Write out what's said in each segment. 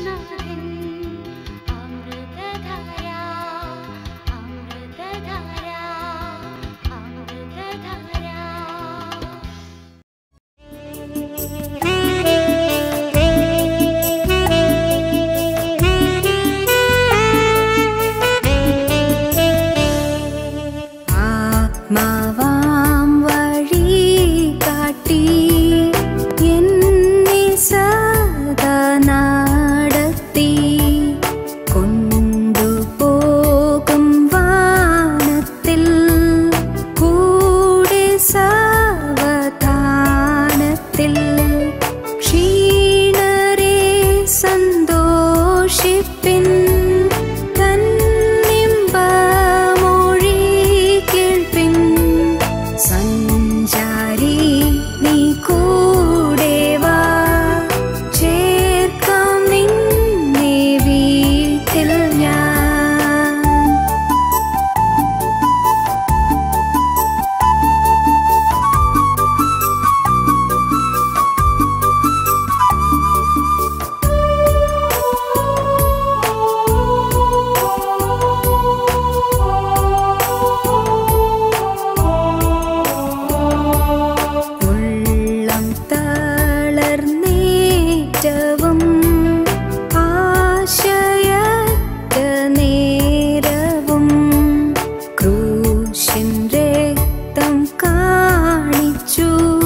യേശുനാഥൻ അമൃതധാര അമൃതധാര അമൃതധാര ആത്മാവാം വഴി കാട്ടി എന്നെ സദാ നടത്തി കൊണ്ടുപോകും വാനത്തിൽ കൂടെ സാവധാനത്തിൽ ക്ഷീണരെ സന്തോഷിപ്പിൻ തന്നിമ്പമൊഴി കേൾപ്പിൻ സഞ്ചാരി നീ കൂടെ വാ ചേർക്കാം നിന്നെ വീട്ടിൽ ഞാൻ ഉള്ളം തളർന്നേറ്റവും ആശയറ്റ നേരവും ക്രൂശിൻ രക്തം കാണിച്ചു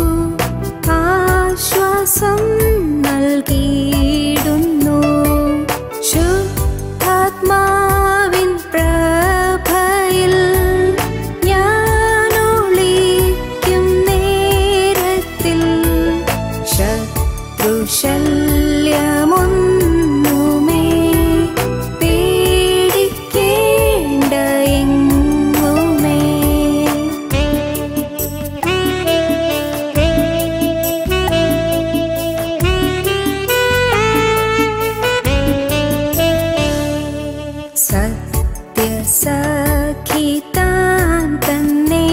ആശ്വാസം നൽകിയിടുന്നു ശുദ്ധാത്മാവിൻ പ്രഭയിൽ ഞാനൊളിക്കും നേരത്തിൽ ശത്രുശല്യമൊന്നുമേ പേടിക്കേണ്ട എങ്ങുമേ സത്യസഖിതാൻ തന്നെ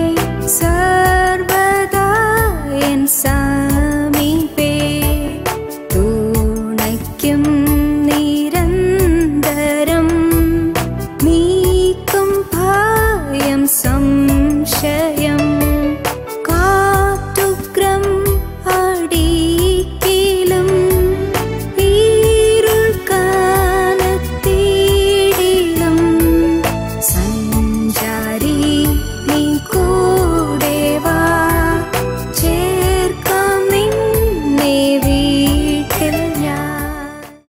സർവദായൻ സമീപേ തുണയ്ക്കും നിരന്തരം നീക്കും ഭയം സംശയം കാറ്റുഗ്രം അടിക്കിലും ഇരുൾ കാലത്തീടിലും സഞ്ചാരി നീ കൂടെ വാ ചേർക്കാം നിന്നെ വീട്ടിൽ ഞാൻ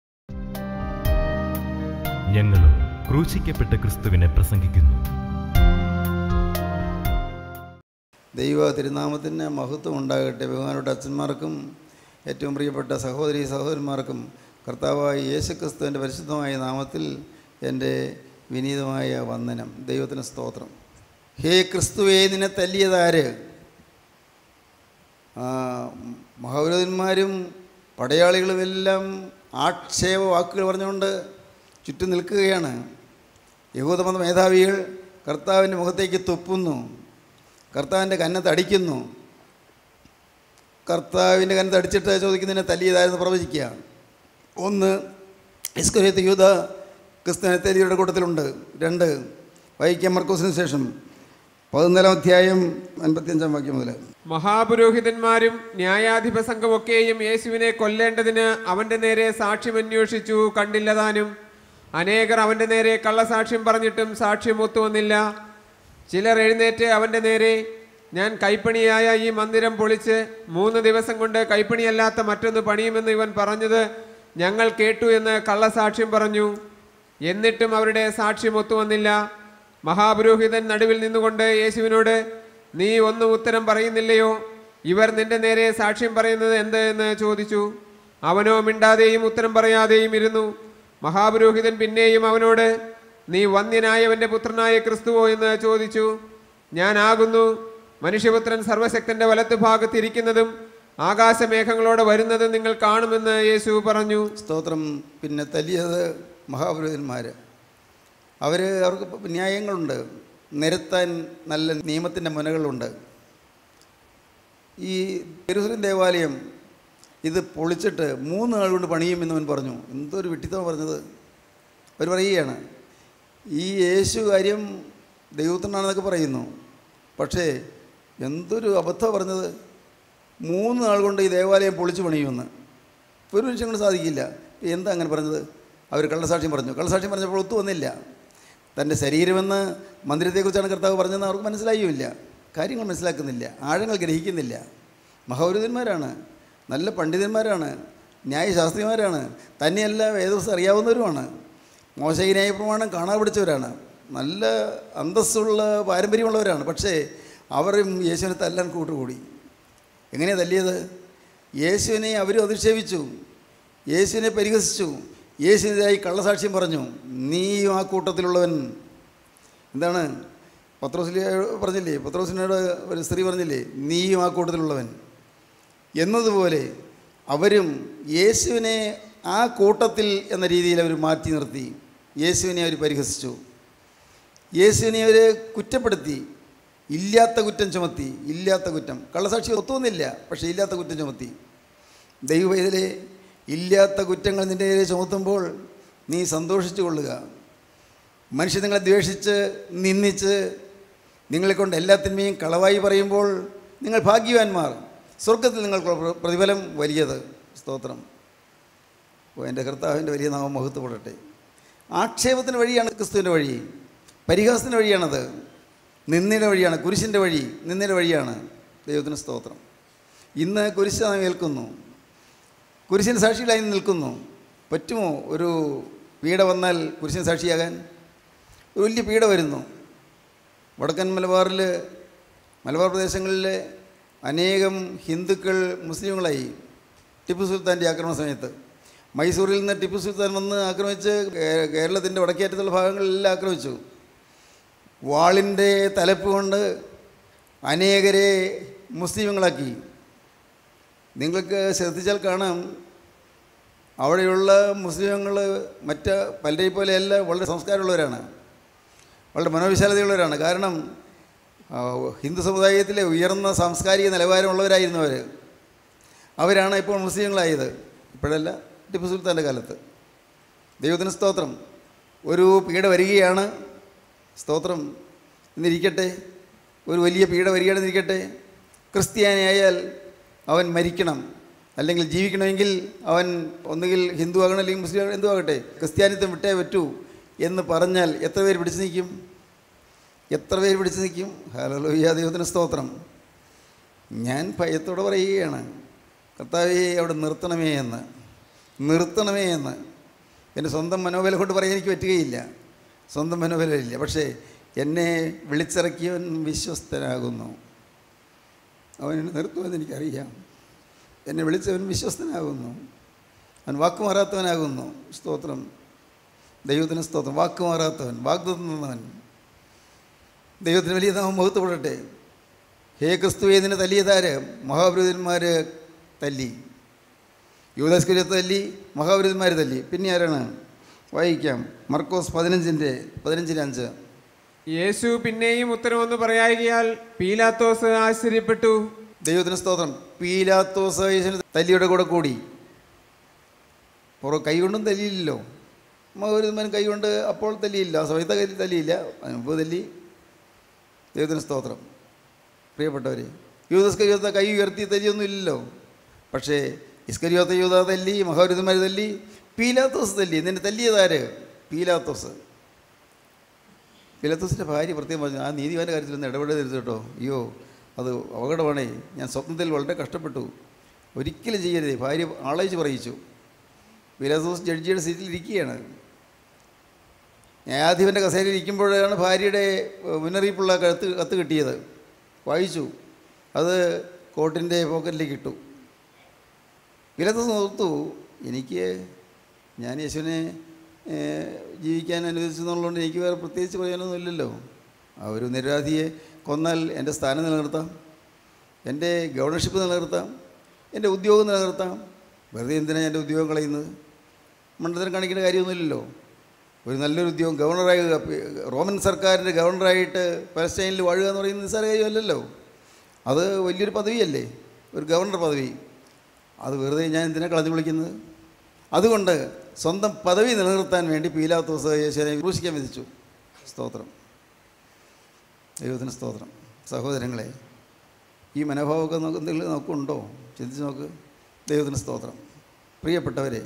ഞങ്ങളും ക്രൂശിക്കപ്പെട്ട ക്രിസ്തുവിനെ പ്രസംഗിക്കുന്നു ദൈവ തിരുനാമത്തിന് മഹത്വം ഉണ്ടാകട്ടെ ബഹുമാനപ്പെട്ട അച്ഛന്മാർക്കും ഏറ്റവും പ്രിയപ്പെട്ട സഹോദരി സഹോദരന്മാർക്കും കർത്താവായ യേശുക്രിസ്തുവിൻ്റെ പരിശുദ്ധമായ നാമത്തിൽ എൻ്റെ വിനീതമായ വന്ദനം ദൈവത്തിന് സ്തോത്രം ഹേ ക്രിസ്തുവേ നിന്നെ തല്ലിയതാര് ആ, മഹാപുരോഹിതന്മാരും പടയാളികളുമെല്ലാം ആക്ഷേപ വാക്കുകൾ പറഞ്ഞുകൊണ്ട് ചുറ്റും നിൽക്കുകയാണ് യഹൂദമത മേധാവികൾ കർത്താവിൻ്റെ മുഖത്തേക്ക് തുപ്പുന്നു കർത്താവിൻ്റെ കന്നത്ത് അടിക്കുന്നു കർത്താവിൻ്റെ കന്നത്ത് അടിച്ചിട്ട് ചോദിക്കുന്നതിനെ തല്ലിയതായിരുന്നു പ്രവചിക്കുക ഒന്ന് ഇസ്കരേത്ത് യൂത ക്രിസ്ത്യനെ തല്ലിയുടെ കൂട്ടത്തിലുണ്ട് രണ്ട് വൈക്കം മർക്കോസിന് ശേഷം പതിനാലാം അധ്യായം അൻപത്തിയഞ്ചാം വാക്യം മുതൽ മഹാപുരോഹിതന്മാരും ന്യായാധിപ സംഘമൊക്കെയും യേശുവിനെ കൊല്ലേണ്ടതിന് അവന്റെ നേരെ സാക്ഷ്യമന്വേഷിച്ചു കണ്ടില്ലതാനും അനേകർ അവന്റെ നേരെ കള്ളസാക്ഷ്യം പറഞ്ഞിട്ടും സാക്ഷ്യം ഒത്തുവന്നില്ല ചിലർ എഴുന്നേറ്റ് അവന്റെ നേരെ ഞാൻ കൈപ്പണിയായ ഈ മന്ദിരം പൊളിച്ച് മൂന്ന് ദിവസം കൊണ്ട് കൈപ്പണിയല്ലാത്ത മറ്റൊന്ന് പണിയുമെന്ന് ഇവൻ പറഞ്ഞത് ഞങ്ങൾ കേട്ടു എന്ന് കള്ളസാക്ഷ്യം പറഞ്ഞു എന്നിട്ടും അവരുടെ സാക്ഷ്യം ഒത്തുവന്നില്ല മഹാപുരോഹിതൻ നടുവിൽ നിന്നുകൊണ്ട് യേശുവിനോട് നീ ഒന്നും ഉത്തരം പറയുന്നില്ലയോ ഇവർ നിന്റെ നേരെ സാക്ഷ്യം പറയുന്നത് എന്ത് എന്ന് ചോദിച്ചു അവനോ മിണ്ടാതെയും ഉത്തരം പറയാതെയും ഇരുന്നു മഹാപുരോഹിതൻ പിന്നെയും അവനോട് നീ വന്യനായവന്റെ പുത്രനായ ക്രിസ്തുവോ എന്ന് ചോദിച്ചു ഞാനാകുന്നു മനുഷ്യപുത്രൻ സർവശക്തന്റെ വലത്തുഭാഗത്ത് ഇരിക്കുന്നതും ആകാശമേഘങ്ങളോടെ വരുന്നതും നിങ്ങൾ കാണുമെന്ന് യേശു പറഞ്ഞു സ്തോത്രം പിന്നെ തല്ലിയത് മഹാപുരോഹിതന്മാർ അവർ അവർക്ക് ഇപ്പം ന്യായങ്ങളുണ്ട് നിരത്താൻ നല്ല നിയമത്തിൻ്റെ മുനകളുണ്ട് ഈ ജെറുസലേം ദേവാലയം ഇത് പൊളിച്ചിട്ട് മൂന്ന് നാൾ കൊണ്ട് പണിയുമെന്ന് അവൻ പറഞ്ഞു എന്തൊരു വിട്ടിത്തമാണ് പറഞ്ഞത് അവർ പറയുകയാണ് ഈ യേശു കാര്യം ദൈവത്തിനാണെന്നൊക്കെ പറയുന്നു പക്ഷേ എന്തൊരു അബദ്ധമാണ് പറഞ്ഞത് മൂന്ന് നാൾ കൊണ്ട് ഈ ദേവാലയം പൊളിച്ചു പണിയുമെന്ന് ഒരു മനുഷ്യൻ കൊണ്ട് സാധിക്കില്ല എന്താ അങ്ങനെ പറഞ്ഞത് അവർ കള്ളസാക്ഷ്യം പറഞ്ഞു കള്ളസാക്ഷ്യം പറഞ്ഞപ്പോൾ ഒത്തു വന്നില്ല തൻ്റെ ശരീരമെന്ന് മന്ദിരത്തെക്കുറിച്ചാണ് കർത്താവ് പറഞ്ഞതെന്ന് അവർക്ക് മനസ്സിലായുമില്ല കാര്യങ്ങൾ മനസ്സിലാക്കുന്നില്ല ആഴങ്ങൾ ഗ്രഹിക്കുന്നില്ല മഹോരുതന്മാരാണ് നല്ല പണ്ഡിതന്മാരാണ് ന്യായശാസ്ത്രിമാരാണ് തന്നെയല്ല വേദവസ്ഥ അറിയാവുന്നവരുമാണ് മോശ ന്യായ പ്രമാണം കാണാൻ പിടിച്ചവരാണ് നല്ല അന്തസ്സുള്ള പാരമ്പര്യമുള്ളവരാണ് പക്ഷേ അവരും യേശുവിനെ തല്ലാൻ കൂട്ടുകൂടി എങ്ങനെയാണ് തല്ലിയത് യേശുവിനെ അവരും അധിക്ഷേപിച്ചു യേശുവിനെ പരിഹസിച്ചു യേശുവിനെതിരായി കള്ളസാക്ഷ്യം പറഞ്ഞു നീയും ആ കൂട്ടത്തിലുള്ളവൻ എന്താണ് പത്രോസിലെ പറഞ്ഞില്ലേ പത്രോസിനോട് ഒരു സ്ത്രീ പറഞ്ഞില്ലേ നീയും ആ കൂട്ടത്തിലുള്ളവൻ എന്നതുപോലെ അവരും യേശുവിനെ ആ കൂട്ടത്തിൽ എന്ന രീതിയിൽ അവർ മാറ്റി നിർത്തി യേശുവിനെ അവർ പരിഹസിച്ചു യേശുവിനെ അവർ കുറ്റപ്പെടുത്തി ഇല്ലാത്ത കുറ്റം ചുമത്തി ഇല്ലാത്ത കുറ്റം കള്ളസാക്ഷി ഒത്തുവന്നില്ല പക്ഷേ ഇല്ലാത്ത കുറ്റം ചുമത്തി ദൈവവേദലെ ഇല്ലാത്ത കുറ്റങ്ങൾ നിൻ്റെ നേരെ ചുമത്തുമ്പോൾ നീ സന്തോഷിച്ചു കൊള്ളുക മനുഷ്യൻ നിങ്ങളെ ദ്വേഷിച്ച് നിന്ദിച്ച് നിങ്ങളെ കൊണ്ട് എല്ലാത്തിന്മേയും കളവായി പറയുമ്പോൾ നിങ്ങൾ ഭാഗ്യവാന്മാർ സ്വർഗത്തിൽ നിങ്ങൾക്കുള്ള പ്ര- പ്രതിഫലം വലിയത് സ്തോത്രം ഓ എൻ്റെ കർത്താവിൻ്റെ വലിയ നാമം മഹത്വപ്പെടട്ടെ ആക്ഷേപത്തിന് വഴിയാണ് ക്രിസ്തുവിൻ്റെ വഴി പരിഹാസത്തിൻ്റെ വഴിയാണത് നിന്ദയുടെ വഴിയാണ് കുരിശിൻ്റെ വഴി നിന്ദയുടെ വഴിയാണ് ദൈവത്തിന് സ്തോത്രം ഇന്ന് കുരിശ് നാം ഏൽക്കുന്നു കുരിശിന് സാക്ഷികളായി നിൽക്കുന്നു പറ്റുമോ ഒരു പീഡ വന്നാൽ കുരിശിന് സാക്ഷിയാകാൻ ഒരു വലിയ പീഡ വരുന്നു വടക്കൻ മലബാറിൽ മലബാർ പ്രദേശങ്ങളിലെ അനേകം ഹിന്ദുക്കൾ മുസ്ലിങ്ങളായി ടിപ്പു സുൽത്താൻ്റെ ആക്രമണ സമയത്ത് മൈസൂരിൽ നിന്ന് ടിപ്പു സുൽത്താൻ വന്ന് ആക്രമിച്ച് കേ- കേരളത്തിൻ്റെ വടക്കേറ്റത്തുള്ള ഭാഗങ്ങളിലെല്ലാം ആക്രമിച്ചു വാളിൻ്റെ തലപ്പ് കൊണ്ട് അനേകരെ മുസ്ലിങ്ങളാക്കി നിങ്ങൾക്ക് ശ്രദ്ധിച്ചാൽ കാണാം അവിടെയുള്ള മുസ്ലിങ്ങൾ മറ്റ് പലരെയും പോലെയല്ല വളരെ സംസ്കാരമുള്ളവരാണ് വളരെ മനോവിശാലതയുള്ളവരാണ് കാരണം ആ, ഹിന്ദു സമുദായത്തിലെ ഉയർന്ന സാംസ്കാരിക നിലവാരമുള്ളവരായിരുന്നു അവർ അവരാണ് ഇപ്പോൾ മുസ്ലിങ്ങളായത് ഇപ്പോഴല്ല ടിപ്പു സുൽത്താൻ്റെ കാലത്ത് ദൈവത്തിന് സ്തോത്രം ഒരു പീഡ വരികയാണ് സ്തോത്രം എന്നിരിക്കട്ടെ ഒരു വലിയ പീഡ വരികയാണെന്നിരിക്കട്ടെ ക്രിസ്ത്യാനിയായാൽ അവൻ മരിക്കണം അല്ലെങ്കിൽ ജീവിക്കണമെങ്കിൽ അവൻ ഒന്നുകിൽ ഹിന്ദു ആകണം അല്ലെങ്കിൽ മുസ്ലിം ആകണം എന്തു ആകട്ടെ ക്രിസ്ത്യാനിത്വം വിട്ടേ പറ്റൂ എന്ന് പറഞ്ഞാൽ എത്ര പേര് പിടിച്ചു നിൽക്കും എത്ര പേര് പിടിച്ചു നിൽക്കും ഹലോയ്യ ദൈവത്തിന് സ്തോത്രം ഞാൻ ഭയത്തോടെ പറയുകയാണ് കർത്താവെ അവിടെ നിർത്തണമേ എന്ന് നിർത്തണമേ എന്ന് എൻ്റെ സ്വന്തം മനോബലം കൊണ്ട് പറയാൻ എനിക്ക് പറ്റുകയില്ല സ്വന്തം മനോബലമില്ല പക്ഷേ എന്നെ വിളിച്ചിറക്കിയവൻ വിശ്വസ്തനാകുന്നു അവൻ എന്നെ നിർത്തുമെന്ന് എനിക്കറിയാം എന്നെ വിളിച്ചവൻ വിശ്വസ്തനാകുന്നു അവൻ വാക്കുമാറാത്തവനാകുന്നു സ്തോത്രം ദൈവത്തിന് സ്തോത്രം വാക്കുമാറാത്തവൻ വാഗ്ദത്തം തന്നവൻ ദൈവത്തിന് വലിയ നാമം മുഖത്തുപെടട്ടെ ഹേ ക്രിസ്തു ഏതിനെ തല്ലിയതാര് മഹാപുരോഹിതന്മാർ തല്ലി യൂദാസ്കുര്യത്തെ തല്ലി മഹാപുരോഹിതന്മാർ തല്ലി പിന്നെ ആരാണ് വായിക്കാം മർക്കോസ് പതിനഞ്ചിൻ്റെ പതിനഞ്ചിന് അഞ്ച് യേശു പിന്നെയും ഉത്തരവെന്ന് പറയായികയാൽ പീലാത്തോസ് ആശ്ചര്യപ്പെട്ടു ദൈവത്തിന് സ്തോത്രം പീലാത്തോസ് യേശുവിന് തല്ലിയുടെ കൂടെ കൂടി പുറ കൈ കൊണ്ടും തല്ലിയില്ലല്ലോ മകരുമാൻ കൈ കൊണ്ട് അപ്പോൾ തല്ലിയില്ല ആ സമയത്ത് കൈ തല്ലിയില്ല അതിന് മുമ്പ് തല്ലി ദൈവത്തിന് സ്തോത്രം പ്രിയപ്പെട്ടവർ യൂതസ്കരിയോത്ത കൈ ഉയർത്തി തല്ലിയൊന്നും ഇല്ലല്ലോ പക്ഷേ ഇസ്കരിയോത്ത യൂത തല്ലി മഹാരുതന്മാർ തല്ലി പീലാത്തോസ് തല്ലി നിന്നെ തല്ലിയതാര് പീലാത്തോസ് പീലാത്തോസിൻ്റെ ഭാര്യ പ്രത്യേകം പറഞ്ഞു ആ നീതിവാൻ്റെ കാര്യത്തിലൊന്നും ഇടപെടരുത് കേട്ടോ അയ്യോ അത് അപകടമാണേ ഞാൻ സ്വപ്നത്തിൽ വളരെ കഷ്ടപ്പെട്ടു ഒരിക്കലും ചെയ്യരുതേ ഭാര്യ ആളയച്ച് പറയിച്ചു പീലാത്തോസ് ജഡ്ജിയുടെ സീറ്റിൽ ഇരിക്കുകയാണ് ന്യായാധിപൻ്റെ കസേരയിൽ ഇരിക്കുമ്പോഴാണ് ഭാര്യയുടെ ഏഹ്, മുന്നറിയിപ്പുള്ള കത്ത് കത്ത് കിട്ടിയത് വായിച്ചു അത് കോട്ടിൻ്റെ പോക്കറ്റിലേക്ക് ഇട്ടു വിലത്ത് ഓർത്തു എനിക്ക് ഞാൻ യേശുവിനെ ഏഹ്, ജീവിക്കാൻ അനുവദിച്ചു എന്നുള്ളതുകൊണ്ട് എനിക്ക് വേറെ പ്രത്യേകിച്ച് പറയാനൊന്നുമില്ലല്ലോ ആ ഒരു നിരവധിയെ കൊന്നാൽ എൻ്റെ സ്ഥാനം നിലനിർത്താം എൻ്റെ ഗവർണർഷിപ്പ് നിലനിർത്താം എൻ്റെ ഉദ്യോഗം നിലനിർത്താം വെറുതെ എന്തിനാണ് എൻ്റെ ഉദ്യോഗം കളയുന്നത് മണ്ഡലത്തിന് കാണിക്കേണ്ട കാര്യമൊന്നുമില്ലല്ലോ ഒരു നല്ലൊരു ഉദ്യോഗം ഗവർണറായി റോമൻ സർക്കാരിൻ്റെ ഗവർണറായിട്ട് പലസ്റ്റൈനിൽ വാഴുക എന്ന് പറയുന്നത് നിസ്സാര കാര്യമല്ലല്ലോ അത് വലിയൊരു പദവിയല്ലേ ഒരു ഗവർണർ പദവി അത് വെറുതെ ഞാൻ എന്തിനാ കളഞ്ഞു വിളിക്കുന്നത് അതുകൊണ്ട് സ്വന്തം പദവി നിലനിർത്താൻ വേണ്ടി പീലാത്തോസ് യേശുവിനെ ക്രൂശിക്കാൻ വിധിച്ചു സ്തോത്രം ദൈവത്തിന് സ്തോത്രം സഹോദരങ്ങളെ ഈ മനോഭാവമൊക്കെ നമുക്ക് എന്തെങ്കിലും നമുക്കുണ്ടോ ചിന്തിച്ച് നോക്ക് ദൈവത്തിന് സ്തോത്രം പ്രിയപ്പെട്ടവരെ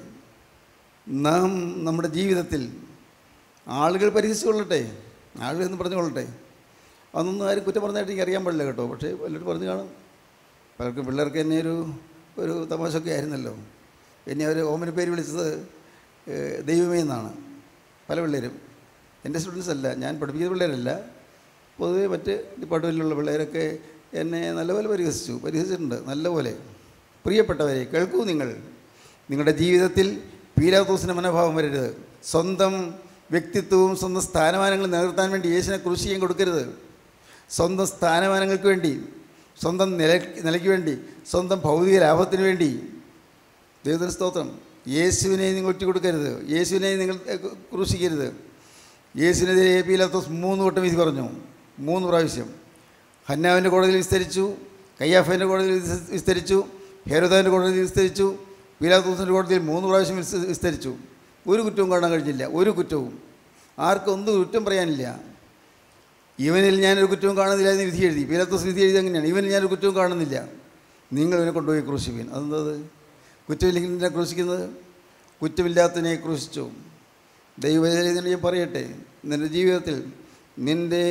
നാം നമ്മുടെ ജീവിതത്തിൽ ആളുകൾ പരിഹസിച്ചുകൊള്ളട്ടെ ആളുകൾ എന്ന് പറഞ്ഞുകൊള്ളട്ടെ അതൊന്നും ആരും കുറ്റം പറഞ്ഞായിട്ട് എനിക്ക് അറിയാൻ പാടില്ല കേട്ടോ പക്ഷേ വല്ലവരും പറഞ്ഞു കാണും പലർക്കും പിള്ളേർക്ക് എന്നെ ഒരു ഒരു തമാശയൊക്കെ ആയിരുന്നല്ലോ എന്നെ അവർ ഓമന പേര് വിളിച്ചത് ഏഹ്, ദൈവമേ എന്നാണ് പല പിള്ളേരും എൻ്റെ സ്റ്റുഡൻസ് അല്ല ഞാൻ പഠിപ്പിക്കുന്ന പിള്ളേരല്ല പൊതുവേ മറ്റ് ഡിപ്പാർട്ട്മെൻറ്റിലുള്ള പിള്ളേരൊക്കെ എന്നെ നല്ലപോലെ പരിഹസിച്ചു പരിഹസിച്ചിട്ടുണ്ട് നല്ലപോലെ പ്രിയപ്പെട്ടവരെ കേൾക്കൂ നിങ്ങൾ നിങ്ങളുടെ ജീവിതത്തിൽ പീലാത്തോസിൻ്റെ മനോഭാവം വരരുത് സ്വന്തം വ്യക്തിത്വവും സ്വന്തം സ്ഥാനമാനങ്ങളും നിലനിർത്താൻ വേണ്ടി യേശുവിനെ കൃഷിയും കൊടുക്കരുത് സ്വന്തം സ്ഥാനമാനങ്ങൾക്ക് വേണ്ടി സ്വന്തം നില നിലയ്ക്ക് വേണ്ടി സ്വന്തം ഭൗതിക ലാഭത്തിന് വേണ്ടി ദൈവത്തിന് സ്തോത്രം യേശുവിനെ നിങ്ങൾ ഒറ്റ കൊടുക്കരുത് യേശുവിനെ നിങ്ങൾ ഏഹ്, ക്രൂശിക്കരുത് യേശുവിനെതിരെ പീലാത്തോസ് മൂന്ന് വട്ടം വിധി പറഞ്ഞു മൂന്ന് പ്രാവശ്യം ഹന്നാവിൻ്റെ കോടതിയിൽ വിസ്തരിച്ചു കയ്യാഫേൻ്റെ കോടതിയിൽ വിസ്- വിസ്തരിച്ചു ഹേരോദാവിൻ്റെ കോടതിയിൽ വിസ്തരിച്ചു പീലാത്തോസിൻ്റെ കോടതിയിൽ മൂന്ന് പ്രാവശ്യം വിസ്- വിസ്തരിച്ചു ഒരു കുറ്റവും കാണാൻ കഴിഞ്ഞില്ല ഒരു കുറ്റവും ആർക്കും ഒന്നും കുറ്റം പറയാനില്ല ഇവനിൽ ഞാനൊരു കുറ്റവും കാണുന്നില്ല എന്ന് വിധി എഴുതി പീലാത്തോസ് വിധി എഴുതി അങ്ങനെയാണ് ഇവനിൽ ഞാനൊരു കുറ്റവും കാണുന്നില്ല നിങ്ങൾ ഇവനെ കൊണ്ടുപോയി ക്രൂശിപ്പീൻ അതെന്തത് കുറ്റമില്ലെങ്കിൽ നിന്നെ ക്രൂശിക്കുന്നത് കുറ്റമില്ലാത്തതിനെ ക്രൂശിച്ചു ദൈവചരിതം ഞാൻ പറയട്ടെ നിൻ്റെ ജീവിതത്തിൽ നിൻ്റെ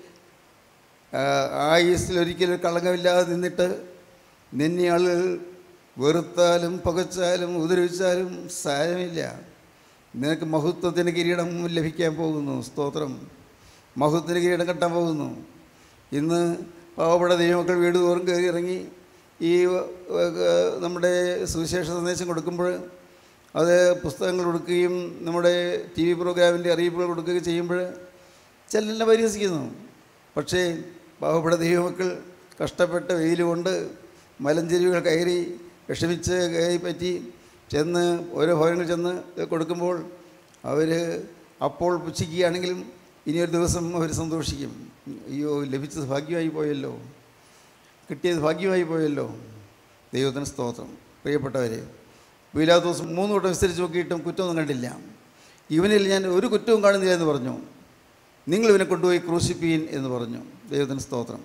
ആ, ആയുസ്സിൽ ഒരിക്കലും കളങ്കമില്ലാതെ നിന്നിട്ട് നിന്നെ ആളുകൾ വെറുത്താലും പകച്ചാലും ഉപദ്രവിച്ചാലും സാരമില്ല നിനക്ക് മഹത്വത്തിന് കിരീടം ലഭിക്കാൻ പോകുന്നു സ്തോത്രം മഹത്വത്തിന് കിരീടം കെട്ടാൻ പോകുന്നു ഇന്ന് പാവപ്പെട്ട ദൈവമക്കൾ വീട് തോറും കയറി ഇറങ്ങി ഈ ഏർ, നമ്മുടെ സുവിശേഷ സന്ദേശം കൊടുക്കുമ്പോൾ അത് പുസ്തകങ്ങൾ കൊടുക്കുകയും നമ്മുടെ ടി വി പ്രോഗ്രാമിൻ്റെ അറിയിപ്പുകൾ കൊടുക്കുകയും ചെയ്യുമ്പോൾ ചിലെല്ലാം പരിഹസിക്കുന്നു പക്ഷേ പാവപ്പെട്ട ദൈവമക്കൾ കഷ്ടപ്പെട്ട വെയിൽ കൊണ്ട് മലഞ്ചെരിവുകൾ കയറി വിഷമിച്ച് കയറി പറ്റി ചെന്ന് ഓരോ ഭവനങ്ങൾ ചെന്ന് കൊടുക്കുമ്പോൾ അവർ അപ്പോൾ പുച്ഛിക്കുകയാണെങ്കിലും ഇനിയൊരു ദിവസം അവർ സന്തോഷിക്കും അയ്യോ ലഭിച്ചത് ഭാഗ്യമായി പോയല്ലോ കിട്ടിയത് ഭാഗ്യമായി പോയല്ലോ ദൈവത്തിന് സ്തോത്രം പ്രിയപ്പെട്ടവരെ പീലാത്തോസ് മൂന്ന് വട്ടം വിസ്തരിച്ച് നോക്കിയിട്ടും കുറ്റമൊന്നും കണ്ടില്ല ഇവനിൽ ഞാൻ ഒരു കുറ്റവും കാണുന്നില്ല എന്ന് പറഞ്ഞു നിങ്ങൾ ഇവനെ കൊണ്ടുപോയി ക്രൂശിപ്പീൻ എന്ന് പറഞ്ഞു ദൈവത്തിന് സ്തോത്രം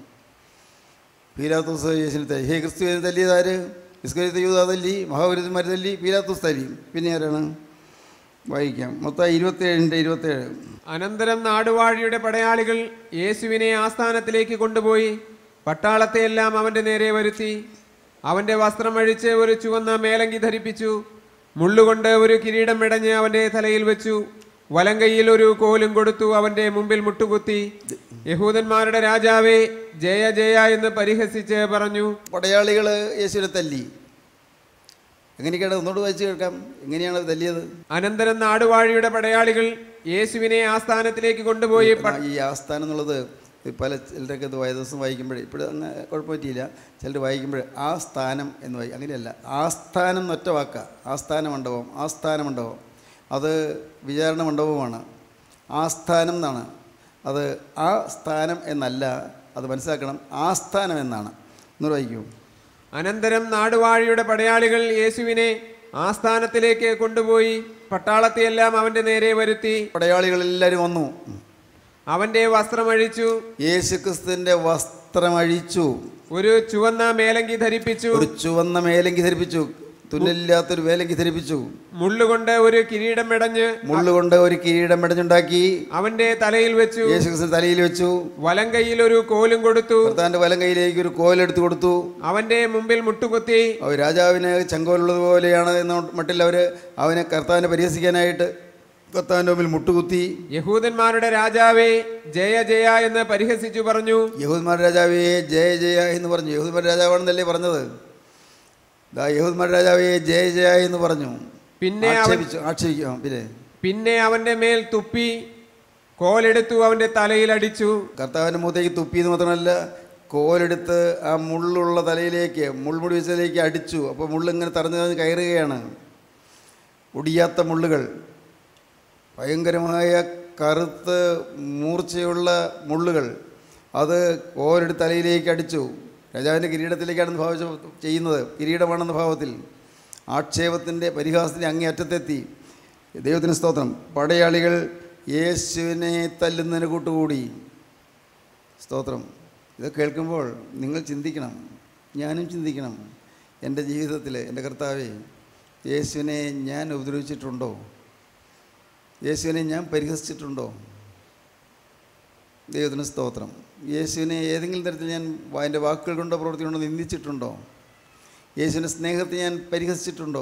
പീലാത്തോസ് യേശുവിനെ തല്ലി ഹേ ക്രിസ്തുവിനെ തല്ലിയതാര് ഇസ്കരിത്തെ യൂത തല്ലി മഹാപുരുദ്ധന്മാർ തല്ലി പീലാത്തോസ് തല്ലി പിന്നെ ആരാണ് വായിക്കാം മൊത്തം ഇരുപത്തേഴിൻ്റെ ഇരുപത്തേഴ് അനന്തരം നാടുവാഴിയുടെ പടയാളികൾ യേശുവിനെ ആസ്ഥാനത്തിലേക്ക് കൊണ്ടുപോയി പട്ടാളത്തെയെല്ലാം അവന്റെ നേരെ വരുത്തി അവന്റെ വസ്ത്രം അഴിച്ച് ഒരു ചുവന്ന മേലങ്കി ധരിപ്പിച്ചു മുള്ളുകൊണ്ട് ഒരു കിരീടം മെടഞ്ഞ് അവന്റെ തലയിൽ വെച്ചു വലങ്കയിൽ ഒരു കോലും കൊടുത്തു അവന്റെ മുമ്പിൽ മുട്ടുകുത്തി യഹൂദന്മാരുടെ രാജാവേ ജയ ജയ എന്ന് പരിഹസിച്ച് പറഞ്ഞു പടയാളികൾ യേശുവിനെ തല്ലി എങ്ങനെയൊക്കെയാണ് ഒന്നുകൂടെ വായിച്ച് കേൾക്കാം എങ്ങനെയാണ് തല്ലിയത് അനന്തരം നാടുവാഴിയുടെ പടയാളികൾ യേശുവിനെ ആസ്ഥാനത്തിലേക്ക് കൊണ്ടുപോയി പ- ഈ ആസ്ഥാനം എന്നുള്ളത് ഈ പല ചിലരൊക്കെ ഇത് വായ ദിവസം വായിക്കുമ്പോഴേ ഇപ്പോഴും അങ്ങനെ കുഴപ്പം പറ്റിയില്ല ചിലർ വായിക്കുമ്പോൾ ആ സ്ഥാനം എന്ന് വായി അങ്ങനെയല്ല ആസ്ഥാനം എന്നൊറ്റ വാക്ക ആസ്ഥാന മണ്ഡപം ആസ്ഥാന മണ്ഡപം അത് വിചാരണ മണ്ഡപവുമാണ് ആസ്ഥാനം എന്നാണ് അത് ആ സ്ഥാനം എന്നല്ല അത് മനസ്സിലാക്കണം ആസ്ഥാനം എന്നാണ് എന്ന് വായിക്കൂ അനന്തരം നാടുവാഴിയുടെ പടയാളികൾ യേശുവിനെ ആസ്ഥാനത്തിലേക്ക് കൊണ്ടുപോയി പട്ടാളത്തെയെല്ലാം അവന്റെ നേരെ വരുത്തി പടയാളികളെല്ലാവരും വന്നു അവന്റെ വസ്ത്രമഴിച്ചു യേശു ക്രിസ്തുവിൻ്റെ വസ്ത്രമഴിച്ചു ഒരു ചുവന്ന മേലങ്കി ധരിപ്പിച്ചു ഒരു ചുവന്ന മേലങ്കി ധരിപ്പിച്ചു തുന്നലില്ലാത്തൊരു മേലങ്കി ധരിപ്പിച്ചു മുള്ളുകൊണ്ട് ഒരു കിരീടം മെടഞ്ഞ് മുള്ളുകൊണ്ട് ഒരു കിരീടം മെടഞ്ഞുണ്ടാക്കി അവന്റെ തലയിൽ വെച്ചു യേശുക്രിസ്തു തലയിൽ വെച്ചു വലം കൈയിൽ ഒരു കോലും കൊടുത്തു കർത്താന്റെ വലം കൈയിലേക്ക് ഒരു കോലെടുത്ത് കൊടുത്തു അവന്റെ മുമ്പിൽ മുട്ടുകുത്തി അവർ രാജാവിന് ചെങ്കോലുള്ളത് പോലെയാണ് എന്ന മട്ടിൽ അവർ അവനെ കർത്താവിനെ പരിഹസിക്കാനായിട്ട് കർത്താവിൻ്റെ മുമ്പിൽ മുട്ടുകുത്തി യഹൂദന്മാരുടെ രാജാവേ ജയ ജയ എന്ന് പരിഹസിച്ചു പറഞ്ഞു യഹൂദ്മാർ രാജാവേ ജയ ജയ എന്ന് പറഞ്ഞു യഹൂദ്മാർ രാജാവാണെന്നല്ലേ പറഞ്ഞത് ദാ യഹൂദ്മാർ രാജാവേ ജയ ജയ എന്ന് പറഞ്ഞു പിന്നെ അവൻ ആക്ഷേപിച്ചു ആക്ഷേപിക്കും പിന്നെ പിന്നെ അവന്റെ മേൽ തുപ്പി കോലെടുത്തു അവന്റെ തലയിൽ അടിച്ചു കർത്താവിൻ്റെ മുഖത്തേക്ക് തുപ്പിയെന്ന് മാത്രമല്ല കോലെടുത്ത് ആ മുള്ളുള്ള തലയിലേക്ക് മുൾമുടി വെച്ചതിലേക്ക് അടിച്ചു അപ്പോൾ മുള്ളിങ്ങനെ തറഞ്ഞു തറഞ്ഞ് കയറുകയാണ് ഒടിയാത്ത മുള്ളുകൾ ഭയങ്കരമായ കറുത്ത് മൂർച്ചയുള്ള മുള്ളുകൾ അത് കോലെടുത്ത് തലയിലേക്ക് അടിച്ചു രാജാവിൻ്റെ കിരീടത്തിലേക്കാണ് ഭാവിച്ച ചെയ്യുന്നത് കിരീടമാണെന്ന ഭാവത്തിൽ ആക്ഷേപത്തിൻ്റെ പരിഹാസത്തിൻ്റെ അങ്ങേയറ്റത്തെത്തി ദൈവത്തിന് സ്തോത്രം പടയാളികൾ യേശുവിനെ തല്ലുന്നതിന് കൂട്ടുകൂടി സ്തോത്രം ഇത് കേൾക്കുമ്പോൾ നിങ്ങൾ ചിന്തിക്കണം ഞാനും ചിന്തിക്കണം എൻ്റെ ജീവിതത്തിൽ എൻ്റെ കർത്താവെ യേശുവിനെ ഞാൻ ഉപദ്രവിച്ചിട്ടുണ്ടോ യേശുവിനെ ഞാൻ പരിഹസിച്ചിട്ടുണ്ടോ ദൈവത്തിന് സ്തോത്രം യേശുവിനെ ഏതെങ്കിലും തരത്തിൽ ഞാൻ വാ- എൻ്റെ വാക്കുകൾ കൊണ്ടോ പ്രവൃത്തി കൊണ്ടോ നിന്ദിച്ചിട്ടുണ്ടോ യേശുവിൻ്റെ സ്നേഹത്തെ ഞാൻ പരിഹസിച്ചിട്ടുണ്ടോ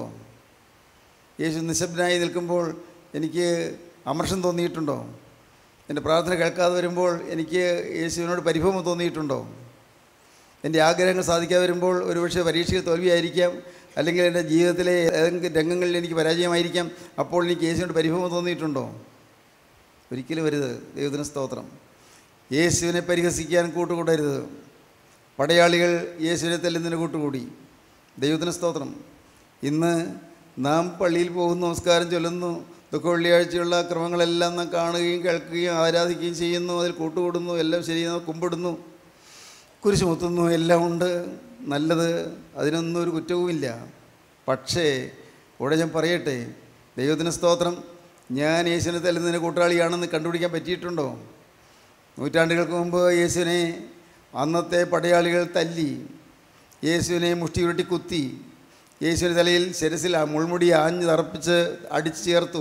യേശു നിശബ്ദനായി നിൽക്കുമ്പോൾ എനിക്ക് അമർഷം തോന്നിയിട്ടുണ്ടോ എൻ്റെ പ്രാർത്ഥന കേൾക്കാതെ വരുമ്പോൾ എനിക്ക് യേശുവിനോട് പരിഭവം തോന്നിയിട്ടുണ്ടോ എൻ്റെ ആഗ്രഹങ്ങൾ സാധിക്കാതെ വരുമ്പോൾ ഒരുപക്ഷെ പരീക്ഷയിൽ തോൽവിയായിരിക്കാം അല്ലെങ്കിൽ എൻ്റെ ജീവിതത്തിലെ ഏതെങ്കിലും രംഗങ്ങളിൽ എനിക്ക് പരാജയമായിരിക്കാം അപ്പോൾ എനിക്ക് യേശുവിനോട് പരിഭവം തോന്നിയിട്ടുണ്ടോ ഒരിക്കലും വരുത് ദൈവത്തിന് സ്തോത്രം യേശുവിനെ പരിഹസിക്കാൻ കൂട്ടുകൂടരുത് പടയാളികൾ യേശുവിനെ തല്ലുന്നതിന് കൂട്ടുകൂടി ദൈവത്തിന് സ്തോത്രം ഇന്ന് നാം പള്ളിയിൽ പോകുന്നു നമസ്കാരം ചൊല്ലുന്നു ദുഃഖ വെള്ളിയാഴ്ചയുള്ള ക്രമങ്ങളെല്ലാം നാം കാണുകയും കേൾക്കുകയും ആരാധിക്കുകയും ചെയ്യുന്നു അതിൽ കൂട്ടുകൂടുന്നു എല്ലാം ശരിയെന്ന് കുമ്പിടുന്നു കുരിശ് മുത്തുന്നു എല്ലാം ഉണ്ട് നല്ലത് അതിനൊന്നും ഒരു കുറ്റവുമില്ല പക്ഷേ ഇവിടെ ഞാൻ പറയട്ടെ ദൈവത്തിന് സ്തോത്രം ഞാൻ യേശുവിനെ തല്ലുന്നതിന് കൂട്ടാളിയാണെന്ന് കണ്ടുപിടിക്കാൻ പറ്റിയിട്ടുണ്ടോ നൂറ്റാണ്ടുകൾക്ക് മുമ്പ് യേശുവിനെ അന്നത്തെ പടയാളികൾ തല്ലി യേശുവിനെ മുഷ്ടി ഉരുട്ടി കുത്തി യേശുവിൻ്റെ തലയിൽ ശിരസിൽ ആ മുൾമുടി ആഞ്ഞ് തറപ്പിച്ച് അടിച്ചു ചേർത്തു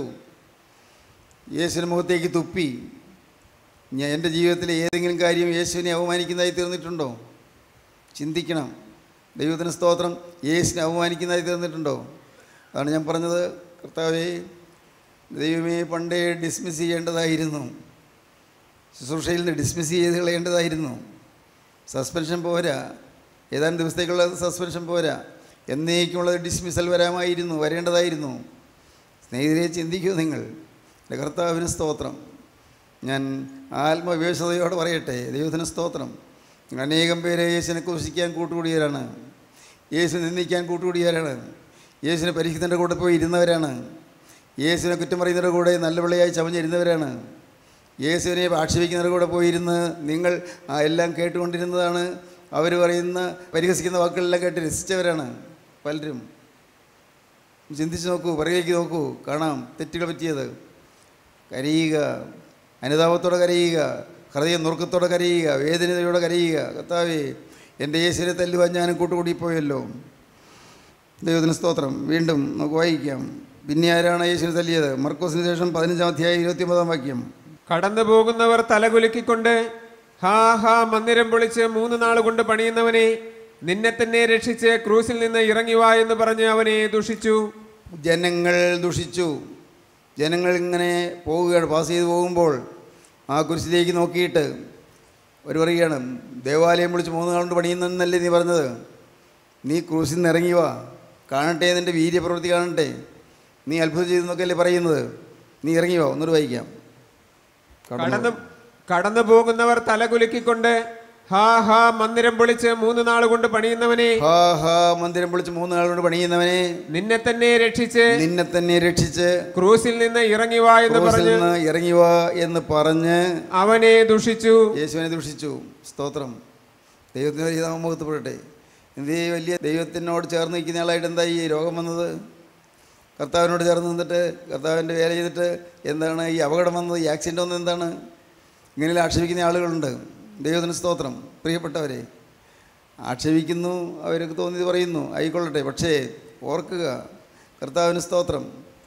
യേശുവിൻ്റെ മുഖത്തേക്ക് തുപ്പി ഞാൻ എൻ്റെ ജീവിതത്തിലെ ഏതെങ്കിലും കാര്യം യേശുവിനെ അവമാനിക്കുന്നതായി തീർന്നിട്ടുണ്ടോ ചിന്തിക്കണം ദൈവത്തിന് സ്തോത്രം യേശുവിനെ അവമാനിക്കുന്നതായി തീർന്നിട്ടുണ്ടോ അതാണ് ഞാൻ പറഞ്ഞത് കർത്താവേ ദൈവമേ പണ്ടേ ഡിസ്മിസ് ചെയ്യേണ്ടതായിരുന്നു ശുശ്രൂഷയിൽ നിന്ന് ഡിസ്മിസ് ചെയ്ത് കളയേണ്ടതായിരുന്നു സസ്പെൻഷൻ പോരാ ഏതാനും ദിവസത്തേക്കുള്ള സസ്പെൻഷൻ പോരാ എന്നേക്കുമുള്ളത് ഡിസ്മിസൽ വരാമായിരുന്നു വരേണ്ടതായിരുന്നു സ്നേഹിതരെ ചിന്തിക്കൂ നിങ്ങൾ എൻ്റെ കർത്താവിന് സ്തോത്രം ഞാൻ ആത്മവിവേശതയോടെ പറയട്ടെ ദൈവത്തിന് സ്തോത്രം നിങ്ങൾ അനേകം പേരെ യേശുവിനെ കുശിക്കാൻ കൂട്ടുകൂടിയവരാണ് യേശു നിന്ദിക്കാൻ കൂട്ടുകൂടിയവരാണ് യേശുവിനെ പരിഹരിക്കുന്നതിൻ്റെ കൂടെ പോയി ഇരുന്നവരാണ് യേശുവിനെ കുറ്റം പറയുന്നവരുടെ കൂടെ നല്ല വിളയായി ചമഞ്ഞിരുന്നവരാണ് യേശുവിനെ ആക്ഷേപിക്കുന്നവരുടെ കൂടെ പോയിരുന്ന് നിങ്ങൾ ആ എല്ലാം കേട്ടുകൊണ്ടിരുന്നതാണ് അവർ പറയുന്ന പരിഹസിക്കുന്ന വാക്കുകളെല്ലാം കേട്ട് രസിച്ചവരാണ് പലരും ചിന്തിച്ച് നോക്കൂ പുറകേക്ക് നോക്കൂ കാണാം തെറ്റുകൾ പറ്റിയത് കരയുക അനുതാപത്തോടെ കരയുക ഹൃദയം നുറുക്കത്തോടെ കരയുക വേദനയോടെ കരയുക കർത്താവേ എൻ്റെ യേശുവിനെ തല്ലുവാൻ ഞാനും കൂട്ടുകൂടിപ്പോയല്ലോ ദൈവത്തിന് സ്തോത്രം വീണ്ടും നമുക്ക് വായിക്കാം പിന്നെ ആരാണ് യേശുവിനെ തല്ലിയത് മർക്കോസിന് ശേഷം പതിനഞ്ചാം അധ്യായം ഇരുപത്തിയൊമ്പതാം വാക്യം കടന്നു പോകുന്നവർ തലകുലുക്കിക്കൊണ്ട് ഹാ ഹാ മന്ദിരം പൊളിച്ച് മൂന്ന് നാൾ കൊണ്ട് പണിയുന്നവനെ നിന്നെ തന്നെ രക്ഷിച്ച് ക്രൂസിൽ നിന്ന് ഇറങ്ങി വാ എന്ന് പറഞ്ഞ് അവനെ ദുഷിച്ചു ജനങ്ങൾ ദുഷിച്ചു ജനങ്ങൾ ഇങ്ങനെ പോവുകയാണ് പാസ് ചെയ്ത് പോകുമ്പോൾ ആ കുരിശിലേക്ക് നോക്കിയിട്ട് ഒരു പറയുകയാണ് ദേവാലയം വിളിച്ച് മൂന്ന് നാളുകൊണ്ട് പണിയുന്നല്ലേ നീ പറഞ്ഞത് നീ ക്രൂസിൽ നിന്ന് ഇറങ്ങി വാ കാണട്ടെ നിൻ്റെ വീര്യപ്രവൃത്തി കാണട്ടെ നീ അത്ഭുതം ചെയ്തെന്നൊക്കെയല്ലേ പറയുന്നത് നീ ഇറങ്ങി വാ ഒന്നൊരു വായിക്കാം കടന്നു കടന്നു പോകുന്നവർ തലകുലുക്കിക്കൊണ്ട് ഹാ ഹാ മന്ദിരം പൊളിച്ച് മൂന്ന് നാൾ കൊണ്ട് പണിയുന്നവനെ ഹാ ഹാ മന്ദിരം പൊളിച്ച് മൂന്ന് നാളുകൊണ്ട് പണിയുന്നവനെ നിന്നെ തന്നെ രക്ഷിച്ച് നിന്നെ തന്നെ രക്ഷിച്ച് ക്രൂസിൽ നിന്ന് ഇറങ്ങി വാ എന്ന് ക്രൂസിൽ പറഞ്ഞ് നിന്ന് ഇറങ്ങി വാ എന്ന് പറഞ്ഞ് അവനെ ദുഷിച്ചു യേശുവിനെ ദൂഷിച്ചു സ്തോത്രം ദൈവത്തിന് വലിയ നാമമുഖത്തപ്പെടട്ടെ എന്തേ വലിയ ദൈവത്തിനോട് ചേർന്ന് നിൽക്കുന്ന ആളായിട്ട് എന്താ ഈ രോഗം വന്നത് കർത്താവിനോട് ചേർന്ന് നിന്നിട്ട് കർത്താവിൻ്റെ വേല ചെയ്തിട്ട് എന്താണ് ഈ അപകടം വന്നത് ഈ ആക്സിഡൻ്റ് വന്നത് എന്താണ് ഇങ്ങനെ ആക്ഷേപിക്കുന്ന ആളുകളുണ്ട് ദൈവത്തിന് സ്തോത്രം പ്രിയപ്പെട്ടവരെ ആക്ഷേപിക്കുന്നു അവർക്ക് തോന്നിയത് പറയുന്നു ആയിക്കൊള്ളട്ടെ പക്ഷേ ഓർക്കുക കർത്താവിന് സ്തോത്രം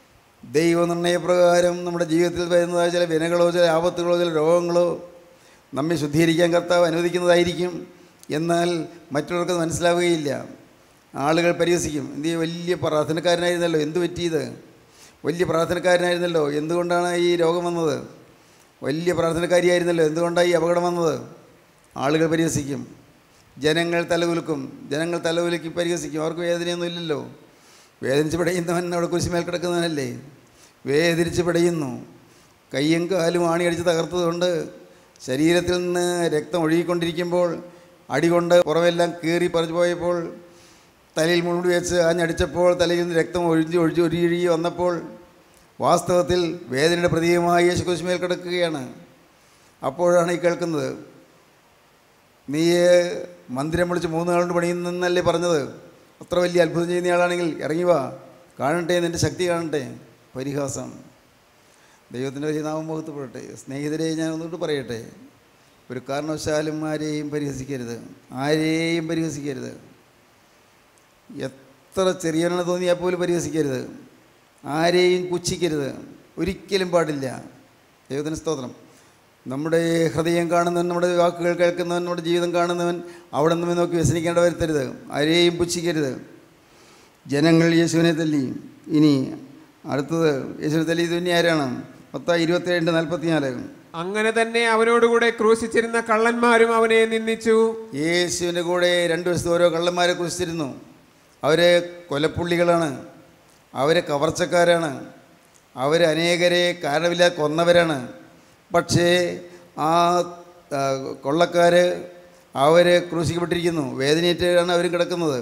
ദൈവനിർണയപ്രകാരം നമ്മുടെ ജീവിതത്തിൽ വരുന്നതായ ചില വിനകളോ ചില ആപത്തുകളോ ചില രോഗങ്ങളോ നമ്മെ ശുദ്ധീകരിക്കാൻ കർത്താവ് അനുവദിക്കുന്നതായിരിക്കും എന്നാൽ മറ്റുള്ളവർക്ക് അത് മനസ്സിലാവുകയില്ല ആളുകൾ പരിഹസിക്കും എന്ത് വലിയ പ്രാർത്ഥനക്കാരനായിരുന്നല്ലോ എന്ത് പറ്റിയത് വലിയ പ്രാർത്ഥനക്കാരനായിരുന്നല്ലോ എന്തുകൊണ്ടാണ് ഈ രോഗം വന്നത് വലിയ പ്രാർത്ഥനക്കാരിയായിരുന്നല്ലോ എന്തുകൊണ്ടാണ് ഈ അപകടം വന്നത് ആളുകൾ പരിഹസിക്കും ജനങ്ങൾ തലകുലുക്കും ജനങ്ങൾ തലകുലുക്കി പരിഹസിക്കും അവർക്ക് വേദനയൊന്നും ഇല്ലല്ലോ വേദനിച്ച് പിടയുന്നവൻ അവിടെ കുരിശുമേൽ കിടക്കുന്നവനല്ലേ വേദനിച്ച് പിടയുന്നു കയ്യും കാലും ആണിയടിച്ച് തകർത്തതുകൊണ്ട് ശരീരത്തിൽ നിന്ന് രക്തം ഒഴുകിക്കൊണ്ടിരിക്കുമ്പോൾ അടികൊണ്ട് പുറമെല്ലാം കീറി പറിച്ചു പോയപ്പോൾ തലയിൽ മുഴുവൻ വെച്ച് ആഞ്ഞടിച്ചപ്പോൾ തലയിൽ നിന്ന് രക്തം ഒഴിഞ്ഞ് ഒഴിച്ച് ഒഴുകി വന്നപ്പോൾ വാസ്തവത്തിൽ വേദനയുടെ പ്രതീകമായി യേശു കുരിശുമേൽ കിടക്കുകയാണ് അപ്പോഴാണ് ഈ കേൾക്കുന്നത് നീ മന്ദിരം വിളിച്ച് മൂന്ന് നാളുകൊണ്ട് പണിയുന്നല്ലേ പറഞ്ഞത് അത്ര വലിയ അത്ഭുതം ചെയ്യുന്ന ആളാണെങ്കിൽ ഇറങ്ങി വാ കാണട്ടെ നിൻ്റെ ശക്തി കാണട്ടെ പരിഹാസം ദൈവത്തിൻ്റെ വലിയ നാമം മുഖത്തുപെടട്ടെ സ്നേഹിതരെ ഞാൻ ഒന്നുകൂടി പറയട്ടെ ഒരു കാരണവശാലും ആരെയും പരിഹസിക്കരുത് ആരെയും പരിഹസിക്കരുത് എത്ര ചെറിയവനാണ് തോന്നിയാൽ പോലും പരിഹസിക്കരുത് ആരെയും പുച്ഛിക്കരുത് ഒരിക്കലും പാടില്ല ദൈവത്തിന് സ്തോത്രം നമ്മുടെ ഹൃദയം കാണുന്നവൻ നമ്മുടെ വാക്കുകൾ കേൾക്കുന്നവൻ നമ്മുടെ ജീവിതം കാണുന്നവൻ അവിടെ നിന്ന് നോക്കി വ്യസനിക്കേണ്ട വരുത്തരുത് ആരെയും പുച്ഛിക്കരുത് ജനങ്ങൾ യേശുവിനെ തല്ലി ഇനി അടുത്തത് യേശുവിനെ തല്ലി ഇത് ഇനി ആരാണ് പത്തായി ഇരുപത്തിരണ്ട് നാൽപ്പത്തിനാല് അങ്ങനെ തന്നെ അവനോടുകൂടെ ക്രൂശിച്ചിരുന്ന കള്ളന്മാരും അവനെ നിന്ദിച്ചു യേശുവിൻ്റെ കൂടെ രണ്ട് വശത്ത് ഓരോ കള്ളന്മാരെ കുറിച്ചിരുന്നു അവർ കൊലപ്പുള്ളികളാണ് അവർ കവർച്ചക്കാരാണ് അവർ അനേകരെ കാരണമില്ലാതെ കൊന്നവരാണ് പക്ഷേ ആ ആ, കൊള്ളക്കാർ അവർ ക്രൂശിക്കപ്പെട്ടിരിക്കുന്നു വേദനയേറ്റാണ് അവർ കിടക്കുന്നത്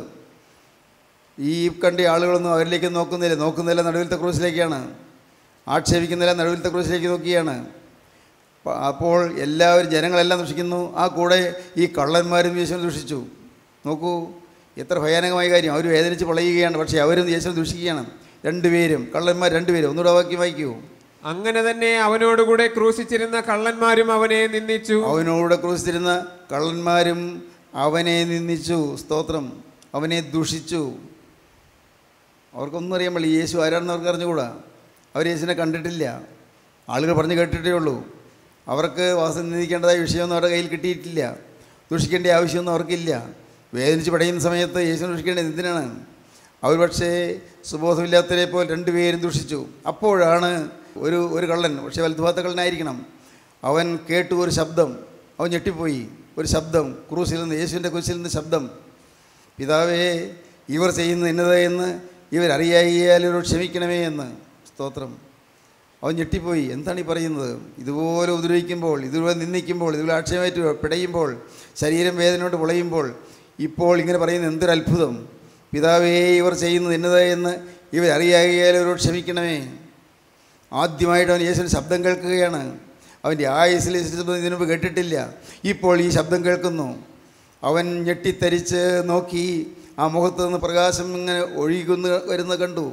ഈ കണ്ട ആളുകളൊന്നും അവരിലേക്ക് നോക്കുന്നില്ല നോക്കുന്നില്ല നടുവിലത്തെ ക്രൂസിലേക്കാണ് ആക്ഷേപിക്കുന്നില്ല നടുവിലത്തെ ക്രൂസിലേക്ക് നോക്കിയാണ് പ- അപ്പോൾ എല്ലാവരും ജനങ്ങളെല്ലാം ദുഷിക്കുന്നു ആ കൂടെ ഈ കള്ളന്മാരും യേശുവിനെ ദുഷിച്ചു നോക്കൂ എത്ര ഭയാനകമായ കാര്യം അവർ വേദനിച്ച് പൊളയുകയാണ് പക്ഷേ അവരും യേശുവിനെ ദുഷിക്കുകയാണ് രണ്ടുപേരും കള്ളന്മാർ രണ്ടുപേരും ഒന്നുകൂടെ ആ വാക്യം വായിക്കൂ അങ്ങനെ തന്നെ അവനോടുകൂടെ ക്രൂശിച്ചിരുന്ന കള്ളന്മാരും അവനെ നിന്ദിച്ചു അവനോട് ക്രൂശിച്ചിരുന്ന കള്ളന്മാരും അവനെ നിന്ദിച്ചു സ്തോത്രം അവനെ ദുഷിച്ചു അവർക്കൊന്നും അറിയാൻ പാടില്ല യേശു ആരാണെന്ന് അവർക്ക് അറിഞ്ഞുകൂടാ അവർ യേശുവിനെ കണ്ടിട്ടില്ല ആളുകൾ പറഞ്ഞു കേട്ടിട്ടേ ഉള്ളൂ അവർക്ക് വാസം നിന്ദിക്കേണ്ടതായ വിഷയമൊന്നും അവരുടെ കയ്യിൽ കിട്ടിയിട്ടില്ല ദുഷിക്കേണ്ട ആവശ്യമൊന്നും അവർക്കില്ല വേദനിച്ച് പടയുന്ന സമയത്ത് യേശുവിനെ ദുഷിക്കേണ്ടത് എന്തിനാണ് അവർ പക്ഷേ സുബോധമില്ലാത്തവരെ പോലെ രണ്ടുപേരും ദുഷിച്ചു അപ്പോഴാണ് ഒരു ഒരു കള്ളൻ പക്ഷേ വലതുഭാഗത്തെ കള്ളനായിരിക്കണം അവൻ കേട്ടു ഒരു ശബ്ദം അവൻ ഞെട്ടിപ്പോയി ഒരു ശബ്ദം ക്രൂസിൽ നിന്ന് യേശുവിൻ്റെ കുരിശിൽ നിന്ന് ശബ്ദം പിതാവേ ഇവർ ചെയ്യുന്നത് എന്നത് എന്ന് ഇവരറിയായിയാൽ ഇവരോട് ക്ഷമിക്കണമേ എന്ന് സ്തോത്രം അവൻ ഞെട്ടിപ്പോയി എന്താണ് ഈ പറയുന്നത് ഇതുപോലെ ഉപദ്രവിക്കുമ്പോൾ ഇതുപോലെ നിന്ദിക്കുമ്പോൾ ഇതുപോലെ ആക്ഷേപമായിട്ട് പിടയുമ്പോൾ ശരീരം വേദനയോട് പൊളയുമ്പോൾ ഇപ്പോൾ ഇങ്ങനെ പറയുന്നത് എന്തൊരു അത്ഭുതം പിതാവേ ഇവർ ചെയ്യുന്നത് എന്നത് എന്ന് ഇവരറിയാകിയാൽ ഇവരോട് ക്ഷമിക്കണമേ ആദ്യമായിട്ട് അവൻ യേശുവിൻ്റെ ശബ്ദം കേൾക്കുകയാണ് അവൻ്റെ ആയുസിൽ യേശുവിൻ്റെ ശബ്ദം ഇതിനു മുമ്പ് കേട്ടിട്ടില്ല ഇപ്പോൾ ഈ ശബ്ദം കേൾക്കുന്നു അവൻ ഞെട്ടിത്തരിച്ച് നോക്കി ആ മുഖത്ത് നിന്ന് പ്രകാശം ഇങ്ങനെ ഒഴുകുന്ന വരുന്ന കണ്ടു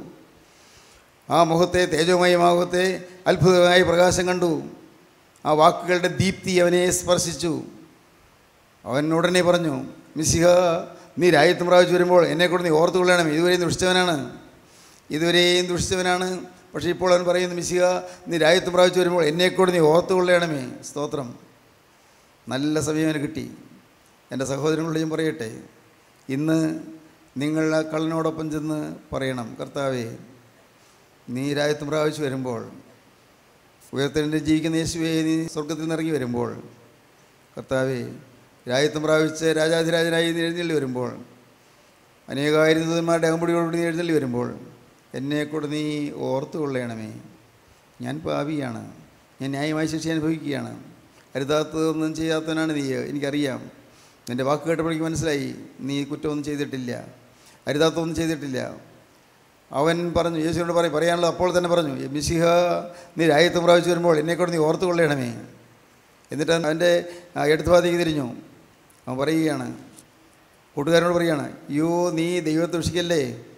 ആ മുഖത്തെ തേജോമയ മുഖത്തെ അത്ഭുതമായ പ്രകാശം കണ്ടു ആ വാക്കുകളുടെ ദീപ്തി അവനെ സ്പർശിച്ചു അവൻ ഉടനെ പറഞ്ഞു മിസിഹ നീ രാജ്യത്വം പ്രാപിച്ചു വരുമ്പോൾ എന്നെക്കൂടെ നീ ഓർത്തു കൊള്ളണം ഇതുവരെയും ദുഷിച്ചവനാണ് ഇതുവരെയും ദുഷിച്ചവനാണ് പക്ഷേ ഇപ്പോൾ അവൻ പറയുന്നു മിസിഹ നീ രാജ്യത്വം പ്രാപിച്ചു വരുമ്പോൾ എന്നെക്കൂടെ നീ ഓർത്തു കൊള്ളണമേ സ്തോത്രം നല്ല സമയം അവന് കിട്ടി എൻ്റെ സഹോദരങ്ങളോട് ഞാൻ പറയട്ടെ ഇന്ന് നിങ്ങൾ ആ കള്ളനോടൊപ്പം ചെന്ന് പറയണം കർത്താവേ നീ രാജ്യത്വം പ്രാപിച്ചു വരുമ്പോൾ ഉയർത്തലിൻ്റെ ജീവിക്കുന്ന യേശുവേ നീ സ്വർഗത്തിൽ നിന്ന് ഇറങ്ങി വരുമ്പോൾ കർത്താവേ രാജ്യത്വം പ്രാപിച്ച് രാജാധിരാജനായി നീ എഴുന്നള്ളി വരുമ്പോൾ അനേകായിരം ദൂതന്മാരുടെ അകമ്പടിയോടുകൂടി നീ എഴുന്നള്ളി വരുമ്പോൾ എന്നെ കൂടെ നീ ഓർത്തു കൊള്ളണമേ ഞാൻ പാപിയാണ് ഞാൻ ന്യായമായ ശിക്ഷ അനുഭവിക്കുകയാണ് അരുതാത്തതൊന്നും ചെയ്യാത്തവനാണ് നീ എനിക്കറിയാം നിൻ്റെ വാക്ക് കേട്ടപ്പോഴേക്ക് മനസ്സിലായി നീ കുറ്റമൊന്നും ചെയ്തിട്ടില്ല അരുതാത്തൊന്നും ചെയ്തിട്ടില്ല അവൻ പറഞ്ഞു യേശുവിനോട് പറയും പറയാനുള്ളത് അപ്പോൾ തന്നെ പറഞ്ഞു മിശിഹ നീ രാജ്യത്വം പ്രാപിച്ചു വരുമ്പോൾ എന്നെക്കൂടെ നീ ഓർത്തു കൊള്ളണമേ എന്നിട്ട് അവൻ്റെ എടുത്തുപാതയ്ക്ക് തിരിഞ്ഞു അവൻ പറയുകയാണ് കൂട്ടുകാരനോട് പറയുകയാണ് അയ്യോ നീ ദൈവത്തെ ദുഷിക്കല്ലേ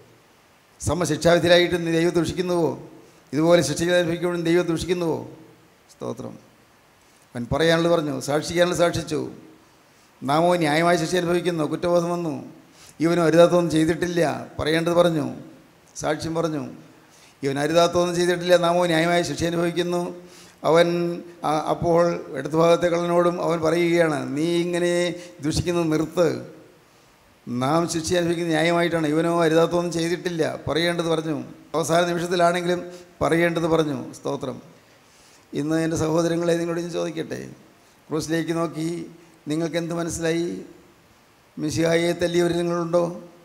സമശിക്ഷാവിധിയിലായിട്ട് നീ ദൈവത്തെ ദുഷിക്കുന്നുവോ ഇതുപോലെ ശിക്ഷ അനുഭവിക്കുമ്പോൾ നീ ദൈവത്തെ ദുഷിക്കുന്നുവോ സ്തോത്രം അവൻ പറയാനുള്ളത് പറഞ്ഞു സാക്ഷിക്കാനുള്ളത് സാക്ഷിച്ചു നാമോ ന്യായമായ ശിക്ഷ അനുഭവിക്കുന്നു കുറ്റബോധം വന്നു ഇവനും അരുതാത്തൊന്നും ചെയ്തിട്ടില്ല പറയേണ്ടത് പറഞ്ഞു സാക്ഷ്യം പറഞ്ഞു ഇവൻ അരുതാത്തൊന്നും ചെയ്തിട്ടില്ല നാമോ ന്യായമായ ശിക്ഷ അനുഭവിക്കുന്നു അവൻ ആ- അപ്പോൾ ഇടതു ഭാഗത്തെ കള്ളനോടും അവൻ പറയുകയാണ് നീ ഇങ്ങനെ ദുഷിക്കുന്നത് നിർത്ത് നാം ശിക്ഷ അനുഭവിക്കുന്നത് ന്യായമായിട്ടാണ് ഇവനോ അരുതാത്തൊന്നും ചെയ്തിട്ടില്ല പറയേണ്ടത് പറഞ്ഞു അവസാന നിമിഷത്തിലാണെങ്കിലും പറയേണ്ടത് പറഞ്ഞു സ്തോത്രം ഇന്ന് എൻ്റെ സഹോദരങ്ങളെ നിങ്ങളോട് ഞാൻ ചോദിക്കട്ടെ ക്രൂസിലേക്ക് നോക്കി നിങ്ങൾക്ക് എന്ത് മനസ്സിലായി മിശിഹായെ തല്ലിയവർ നിങ്ങളുണ്ടോ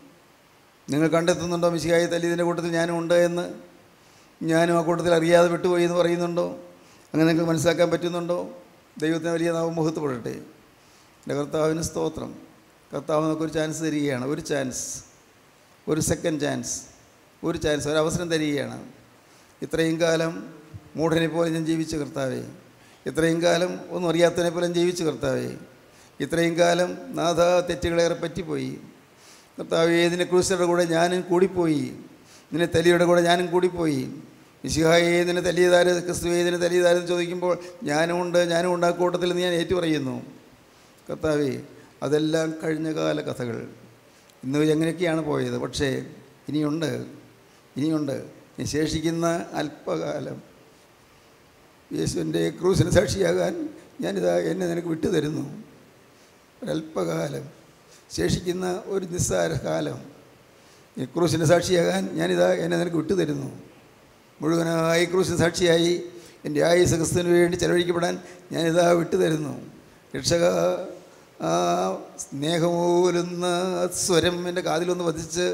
നിങ്ങൾ കണ്ടെത്തുന്നുണ്ടോ മിശിഹായെ തല്ലിയതിൻ്റെ കൂട്ടത്തിൽ ഞാനും ഉണ്ട് എന്ന് ഞാനും ആ കൂട്ടത്തിൽ അറിയാതെ വിട്ടുപോയി എന്ന് പറയുന്നുണ്ടോ അങ്ങനെ നിങ്ങൾക്ക് മനസ്സിലാക്കാൻ പറ്റുന്നുണ്ടോ ദൈവത്തിന് വലിയ നാമം മുഖത്തുപെടട്ടെ എൻ്റെ കർത്താവിന് സ്തോത്രം കർത്താവ് നമുക്കൊരു ചാൻസ് തരികയാണ് ഒരു ചാൻസ് ഒരു സെക്കൻഡ് ചാൻസ് ഒരു ചാൻസ് ഒരു അവസരം തരികയാണ് ഇത്രയും കാലം മൂഢനെ പോലെ ഞാൻ ജീവിച്ചു കർത്താവേ ഇത്രയും കാലം ഒന്നും അറിയാത്തതിനെ പോലെ ഞാൻ ജീവിച്ചു കർത്താവേ ഇത്രയും കാലം നാഥ തെറ്റുകളേറെ പറ്റിപ്പോയി കർത്താവേ ഇതിൻ്റെ ക്രൂശരുടെ കൂടെ ഞാനും കൂടിപ്പോയി നിന്നെ തല്ലിയുടെ കൂടെ ഞാനും കൂടിപ്പോയി വിശുഹായെ നിന്നെ തല്ലിയതാര് ക്രിസ്തുവെ നിന്നെ തല്ലിയതാരെന്ന് ചോദിക്കുമ്പോൾ ഞാനും ഉണ്ട് ഞാനും ഉണ്ട് ആ കൂട്ടത്തിൽ നിന്ന് ഞാൻ ഏറ്റു പറയുന്നു കർത്താവേ അതെല്ലാം കഴിഞ്ഞ കാല കഥകൾ ഇന്ന് എങ്ങനെയൊക്കെയാണ് പോയത് പക്ഷേ ഇനിയുണ്ട് ഇനിയുണ്ട് ഇനി ശേഷിക്കുന്ന അല്പകാലം യേശുവിൻ്റെ ക്രൂസിന് സാക്ഷിയാകാൻ ഞാനിതാ എന്നെ നിനക്ക് വിട്ടു തരുന്നു ഒരല്പകാലം ശേഷിക്കുന്ന ഒരു നിസ്സാര കാലം ഈ ക്രൂസിന് സാക്ഷിയാകാൻ ഞാനിതാ എന്നെ നിനക്ക് വിട്ടു തരുന്നു മുഴുവനായി ക്രൂസിന് സാക്ഷിയായി എൻ്റെ ആയുസ് ക്രിസ്തുവിന് വേണ്ടി ചെലവഴിക്കപ്പെടാൻ ഞാനിതാ വിട്ടു തരുന്നു രക്ഷക ആ സ്നേഹമൂലുന്ന സ്വരം എൻ്റെ കാതിലൊന്ന് വധിച്ച്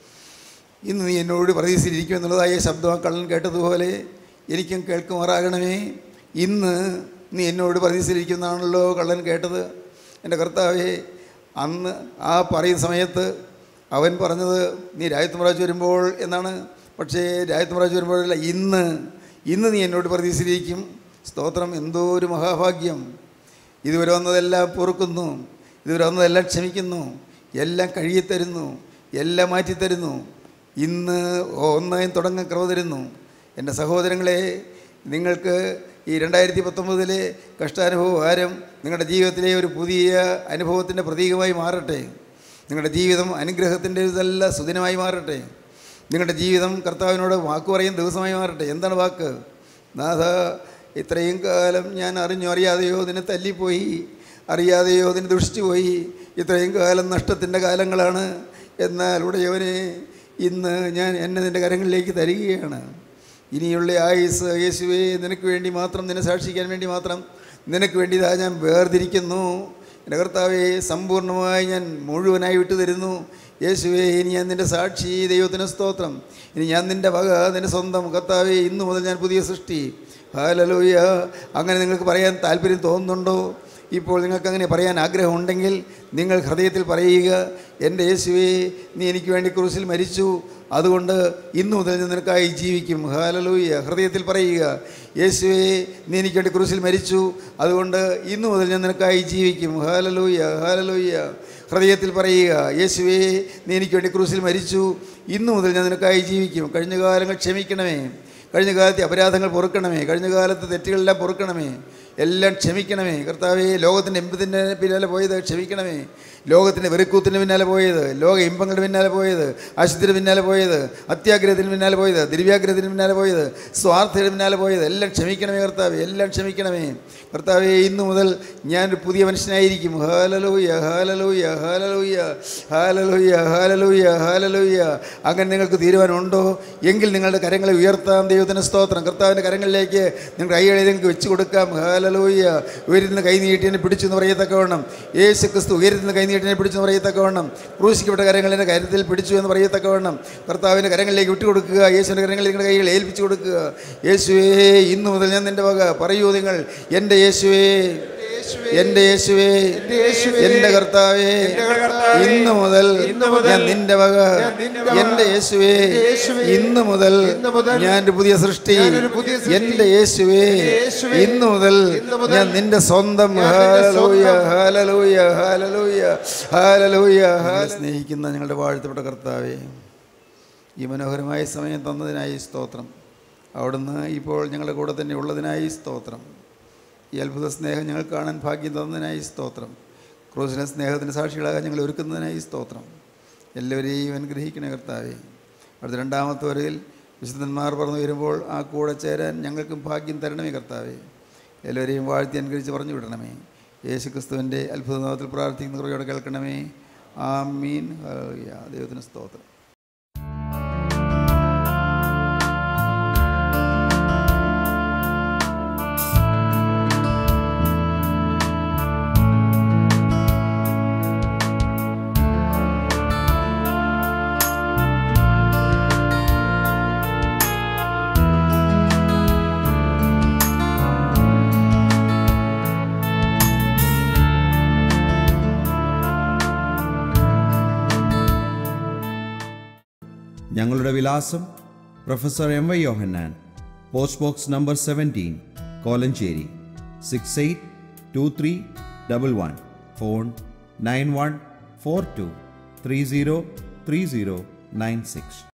ഇന്ന് നീ എന്നോട് പ്രതീക്ഷിച്ചിരിക്കും എന്നുള്ളതായ ശബ്ദം ആ കള്ളൻ കേട്ടതുപോലെ എനിക്കും കേൾക്കുമാറാകണമേ ഇന്ന് നീ എന്നോട് പ്രതീക്ഷിച്ചിരിക്കുന്നതാണല്ലോ കള്ളൻ കേട്ടത് എൻ്റെ കർത്താവേ അന്ന് ആ പറയുന്ന സമയത്ത് അവൻ പറഞ്ഞത് നീ രാജ്യത്തുമറാജ് വരുമ്പോൾ എന്നാണ് പക്ഷേ രാജ്യത്തുമറാജ് വരുമ്പോഴല്ല ഇന്ന് ഇന്ന് നീ എന്നോട് പ്രതീക്ഷിച്ചിരിക്കും സ്തോത്രം എന്തോ ഒരു മഹാഭാഗ്യം ഇതുവരെ വന്നതെല്ലാം പൊറുക്കുന്നു ഇതുവരെ വന്നതെല്ലാം ക്ഷമിക്കുന്നു എല്ലാം കഴുകിത്തരുന്നു എല്ലാം മാറ്റിത്തരുന്നു ഇന്ന് ഒന്നായും തുടങ്ങാൻ ക്രമ തരുന്നു എൻ്റെ സഹോദരങ്ങളെ നിങ്ങൾക്ക് ഈ രണ്ടായിരത്തി പത്തൊമ്പതിലെ കഷ്ടാനുഭവ വാരം നിങ്ങളുടെ ജീവിതത്തിലെ ഒരു പുതിയ അനുഭവത്തിൻ്റെ പ്രതീകമായി മാറട്ടെ നിങ്ങളുടെ ജീവിതം അനുഗ്രഹത്തിൻ്റെ ഇതല്ല സുദിനമായി മാറട്ടെ നിങ്ങളുടെ ജീവിതം കർത്താവിനോട് വാക്ക് പറയും ദിവസമായി മാറട്ടെ എന്താണ് വാക്ക് നാഥ ഇത്രയും കാലം ഞാൻ അറിഞ്ഞോ അറിയാതെയോ നിന്നെ തല്ലിപ്പോയി അറിയാതെയോ നിന്നെ ദുഷിച്ചു പോയി ഇത്രയും കാലം നഷ്ടത്തിൻ്റെ കാലങ്ങളാണ് എന്നാൽ ഉടയവനെ ഇന്ന് ഞാൻ എന്നെ നിൻ്റെ കരങ്ങളിലേക്ക് തരികയാണ് ഇനിയുള്ള ആയുസ് യേശുവേ നിനക്ക് വേണ്ടി മാത്രം നിന്നെ സാക്ഷിക്കാൻ വേണ്ടി മാത്രം നിനക്ക് വേണ്ടി ഇതാ ഞാൻ വേർതിരിക്കുന്നു എൻ്റെ കർത്താവെ സമ്പൂർണ്ണമായി ഞാൻ മുഴുവനായി വിട്ടു തരുന്നു യേശുവേ ഇനി ഞാൻ നിൻ്റെ സാക്ഷി ദൈവത്തിന് സ്തോത്രം ഇനി ഞാൻ നിൻ്റെ വക നിൻ്റെ സ്വന്തം കർത്താവെ ഇന്നു മുതൽ ഞാൻ പുതിയ സൃഷ്ടി ഹാലലൂയ അങ്ങനെ നിങ്ങൾക്ക് പറയാൻ താല്പര്യം തോന്നുന്നുണ്ടോ ഇപ്പോൾ നിങ്ങൾക്ക് അങ്ങനെ പറയാൻ ആഗ്രഹമുണ്ടെങ്കിൽ നിങ്ങൾ ഹൃദയത്തിൽ പറയുക എൻ്റെ യേശുവേ നീ എനിക്ക് വേണ്ടി ക്രൂസിൽ മരിച്ചു അതുകൊണ്ട് ഇന്നു മുതൽ ഞാൻ നിനക്കായി ജീവിക്കും ഹാലലൂയ ഹൃദയത്തിൽ പറയുക യേശുവേ നീ എനിക്ക് വേണ്ടി ക്രൂസിൽ മരിച്ചു അതുകൊണ്ട് ഇന്നു മുതൽ ഞാൻ നിനക്കായി ജീവിക്കും ഹാലലൂയ ഹാലലൂയ ഹൃദയത്തിൽ പറയുക യേശുവേ നീ എനിക്ക് വേണ്ടി ക്രൂസിൽ മരിച്ചു ഇന്നു മുതൽ ഞാൻ നിനക്കായി ജീവിക്കും കഴിഞ്ഞ കാലങ്ങൾ ക്ഷമിക്കണമേ കഴിഞ്ഞ കാലത്തെ അപരാധങ്ങൾ പൊറുക്കണമേ കഴിഞ്ഞ കാലത്തെ തെറ്റുകളെല്ലാം പൊറുക്കണമേ എല്ലാം ക്ഷമിക്കണമേ കർത്താവേ ലോകത്തിൻ്റെ എമ്പത്തിൻ്റെ പിന്നാലെ പോയത് ക്ഷമിക്കണമേ ലോകത്തിൻ്റെ വെറുക്കൂത്തിന് പിന്നാലെ പോയത് ലോക ഇമ്പങ്ങളുടെ പിന്നാലെ പോയത് അശുദ്ധിന് പിന്നാലെ പോയത് അത്യാഗ്രഹത്തിന് പിന്നാലെ പോയത് ദിവ്യാഗ്രഹത്തിന് പിന്നാലെ പോയത് സ്വാർത്ഥത്തിന് പിന്നാലെ പോയത് എല്ലാം ക്ഷമിക്കണമേ കർത്താവേ എല്ലാം ക്ഷമിക്കണമേ കർത്താവേ ഇന്നു മുതൽ ഞാനൊരു പുതിയ മനുഷ്യനായിരിക്കും hallelujah hallelujah hallelujah hallelujah hallelujah hallelujah അങ്ങനെ നിങ്ങൾക്ക് തീരുമാനമുണ്ടോ എങ്കിൽ നിങ്ങളുടെ കരങ്ങളെ ഉയർത്താം ദൈവത്തിന് സ്തോത്രം കർത്താവിൻ്റെ കരങ്ങളിലേക്ക് നിങ്ങളുടെ കൈകളെ നിങ്ങൾക്ക് വെച്ച് കൊടുക്കാം ഹാലലൂയ ഉയരുന്ന കൈ നീട്ടിനെ പിടിച്ചു എന്ന് പറയത്തക്കവണ്ണം യേശു ക്രിസ്തു ഉയരുന്ന കൈ നീട്ടിനെ പിടിച്ചു എന്ന് പറയത്തക്കവണ്ണം ക്രൂശിക്കപ്പെട്ട കരങ്ങളിൻ്റെ കാര്യത്തിൽ പിടിച്ചു എന്ന് പറയത്തക്കവണ്ണം കർത്താവിൻ്റെ കരങ്ങളിലേക്ക് വിട്ടുകൊടുക്കുക യേശുവിൻ്റെ കരങ്ങളിൽ നിങ്ങളുടെ കൈകൾ ഏൽപ്പിച്ചു കൊടുക്കുക യേശുവേ ഇന്നു മുതൽ ഞാൻ നിൻ്റെ വക പറയൂ നിങ്ങൾ എൻ്റെ യേശുവേ എൻ്റെ യേശുവേ എൻ്റെ കർത്താവേ ഇന്ന് മുതൽ ഞാൻ നിന്റെ വക എൻ്റെ യേശുവേ ഇന്ന് മുതൽ ഞാൻ ഒരു പുതിയ സൃഷ്ടി എൻ്റെ യേശുവേ ഇന്ന് മുതൽ ഞാൻ നിന്റെ സ്വന്തം ഹാലലൂയ ഹാലലൂയ ഹാലലൂയ ഹാലലൂയ ഹാല സ്നേഹിക്കുന്ന ഞങ്ങളുടെ വാഴ്ത്തപ്പെട്ട കർത്താവേ ഈ മനോഹരമായ സമയം തന്നതിനായി സ്തോത്രം അവിടുന്ന് ഇപ്പോൾ ഞങ്ങളുടെ കൂടെ തന്നെ ഉള്ളതിനായി സ്തോത്രം ഈ അത്ഭുത സ്നേഹം ഞങ്ങൾ കാണാൻ ഭാഗ്യം തന്നതിനായി സ്തോത്രം ക്രൂസിനെ സ്നേഹത്തിന് സാക്ഷികളാകാൻ ഞങ്ങൾ ഒരുക്കുന്നതിനായി സ്തോത്രം എല്ലാവരെയും അനുഗ്രഹിക്കണേ കർത്താവേ അടുത്ത രണ്ടാമത്തെ വരയിൽ വിശുദ്ധന്മാർ പറഞ്ഞു വരുമ്പോൾ ആ കൂടെ ചേരാൻ ഞങ്ങൾക്കും ഭാഗ്യം തരണമേ കർത്താവേ എല്ലാവരെയും വാഴ്ത്തി അനുകരിച്ച് പറഞ്ഞു വിടണമേ യേശു ക്രിസ്തുവിൻ്റെ അത്ഭുത നാമത്തിൽ പ്രാർത്ഥിക്കുന്ന കുറയോടെ കേൾക്കണമേ ആ മീൻ ദൈവത്തിന് സ്തോത്രം ഞങ്ങളുടെ വിലാസം professor M Y Yohannan post box number seventeen Kolenchery six eight two three double one phone nine one four two three zero three zero nine six